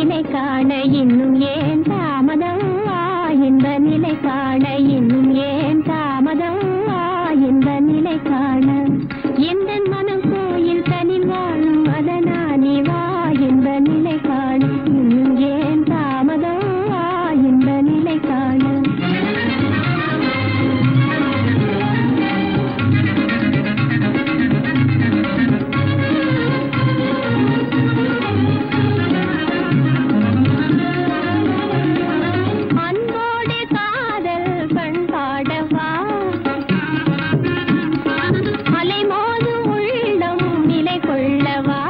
நிலை காண இன்னும் ஏன் தாமதம் வா இந்த நிலை காண இன்னும் ஏன் தாமதம் வா இந்த நிலை காண எந்த மனம் கோயில் தனி வாழும் அதனானி வா இந்த நிலை காண இன்னும் ஏன் தாமதம் வா இந்த நிலை காண அன்போடு காதல் பண்பாடவா அலைமோது உள்ளம் நிலை கொள்ளவா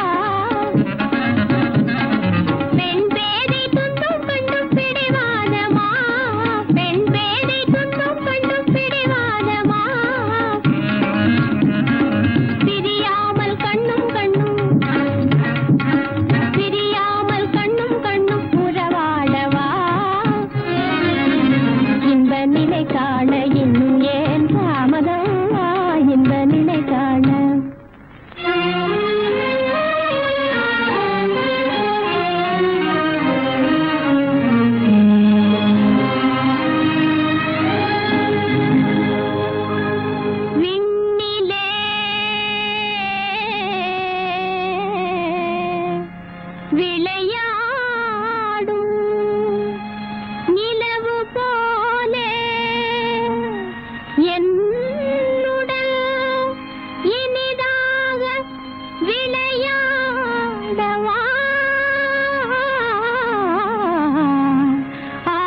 பெண் பேதை துன்பம் கண்டும் பிடிவாதமா பெண் பேதை துன்பம் கண்டும் பிடிவாதமா பிரியாமல் கண்ணும் கண்ணும் பிரியாமல் கண்ணும் கண்ணும் உறவாடவா இந்த நிலை காண இன்னும் ஏன் தாமதம் வா இந்த நிலை காண விண்ணிலே விளையாடும் நிலவு போலே என்னுடல் இனிதாக விளையாடவா ஆ,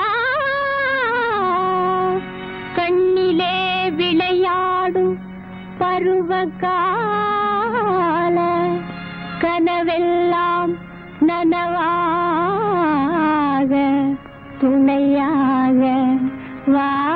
கண்ணிலே விளையாடும் பருவகால கனவெல்லாம் நனவாக துணையாக வா